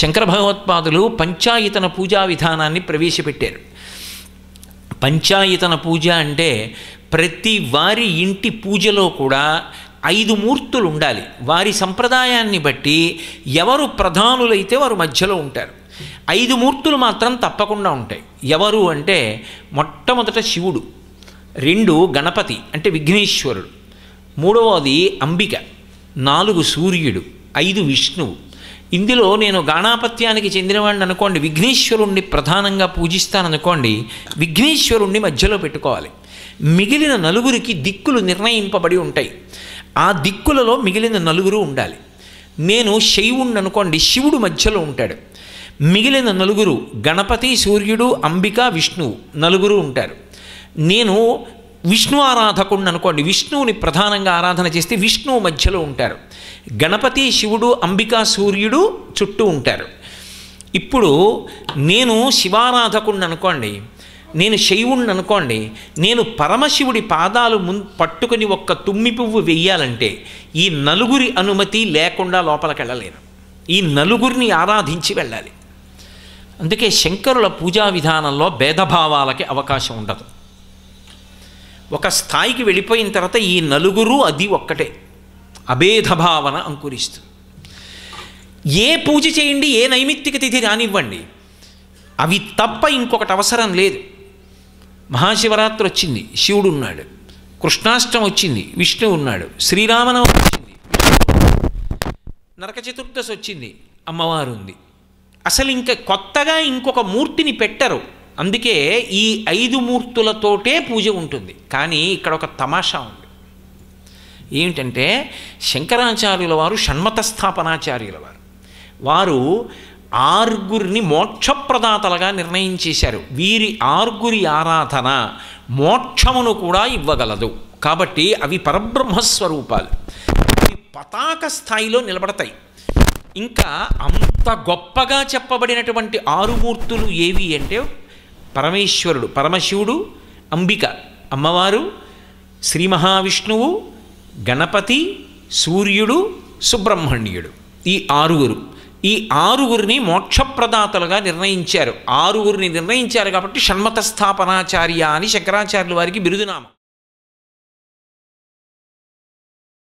శంకర భగవత్పాదులు పంచాయతన పూజా విధానాన్ని ప్రవేశపెట్టారు పంచాయతన పూజ అంటే ప్రతి వారి ఇంటి పూజలో కూడా ఐదు మూర్తులు ఉండాలి వారి సంప్రదాయాన్ని బట్టి ఎవరు ప్రధానులైతే వారు మధ్యలో ఉంటారు ఐదు మూర్తులు మాత్రం తప్పకుండా ఉంటాయి ఎవరు అంటే మొట్టమొదట శివుడు రెండు గణపతి అంటే విఘ్నేశ్వరుడు మూడవది అంబిక నాలుగు సూర్యుడు ఐదు విష్ణువు ఇందులో నేను గాణాపత్యానికి చెందినవాడిని అనుకోండి విఘ్నేశ్వరుణ్ణి ప్రధానంగా పూజిస్తాననుకోండి విఘ్నేశ్వరుణ్ణి మధ్యలో పెట్టుకోవాలి మిగిలిన నలుగురికి దిక్కులు నిర్ణయింపబడి ఉంటాయి ఆ దిక్కులలో మిగిలిన నలుగురు ఉండాలి నేను శైవుణ్ణి అనుకోండి శివుడు మధ్యలో ఉంటాడు మిగిలిన నలుగురు గణపతి సూర్యుడు అంబిక విష్ణువు నలుగురు ఉంటారు నేను విష్ణు ఆరాధకుడిని అనుకోండి విష్ణువుని ప్రధానంగా ఆరాధన చేస్తే విష్ణువు మధ్యలో ఉంటారు గణపతి శివుడు అంబికా సూర్యుడు చుట్టూ ఉంటారు ఇప్పుడు నేను శివారాధకుడిని అనుకోండి నేను శైవుణ్ణి అనుకోండి నేను పరమశివుడి పాదాలు మున్ పట్టుకుని ఒక్క తుమ్మి పువ్వు వెయ్యాలంటే ఈ నలుగురి అనుమతి లేకుండా లోపలికి వెళ్ళలేను ఈ నలుగురిని ఆరాధించి వెళ్ళాలి అందుకే శంకరుల పూజా విధానంలో భేదభావాలకి అవకాశం ఉండదు ఒక స్థాయికి వెళ్ళిపోయిన తర్వాత ఈ నలుగురు అది ఒక్కటే అభేద భావన అంకురిస్తుంది ఏ పూజ చేయండి ఏ నైమిత్తిక తిథి రానివ్వండి అవి తప్ప ఇంకొకటి అవసరం లేదు మహాశివరాత్రి వచ్చింది శివుడు ఉన్నాడు కృష్ణాష్టమి వచ్చింది విష్ణువు ఉన్నాడు శ్రీరామనవమి వచ్చింది నరక చతుర్దశి వచ్చింది అమ్మవారు ఉంది అసలు ఇంకా కొత్తగా ఇంకొక మూర్తిని పెట్టరు అందుకే ఈ ఐదు మూర్తులతోటే పూజ ఉంటుంది కానీ ఇక్కడ ఒక తమాషా ఉంది ఏమిటంటే శంకరాచార్యుల వారు షణ్మత స్థాపనాచార్యుల వారు వారు ఆరుగురిని మోక్షప్రదాతలుగా నిర్ణయం చేశారు వీరి ఆరుగురి ఆరాధన మోక్షమును కూడా ఇవ్వగలదు కాబట్టి అవి పరబ్రహ్మస్వరూపాలు అవి పతాక స్థాయిలో నిలబడతాయి ఇంకా అంత గొప్పగా చెప్పబడినటువంటి ఆరు మూర్తులు ఏవి అంటే పరమేశ్వరుడు పరమశివుడు అంబిక అమ్మవారు శ్రీ మహావిష్ణువు గణపతి సూర్యుడు సుబ్రహ్మణ్యుడు ఈ ఆరుగురు ఈ ఆరుగురిని మోక్షప్రదాతలుగా నిర్ణయించారు ఆరుగురిని నిర్ణయించారు కాబట్టి షణ్మత స్థాపనాచార్య అని శంకరాచార్యుల వారికి బిరుదునామం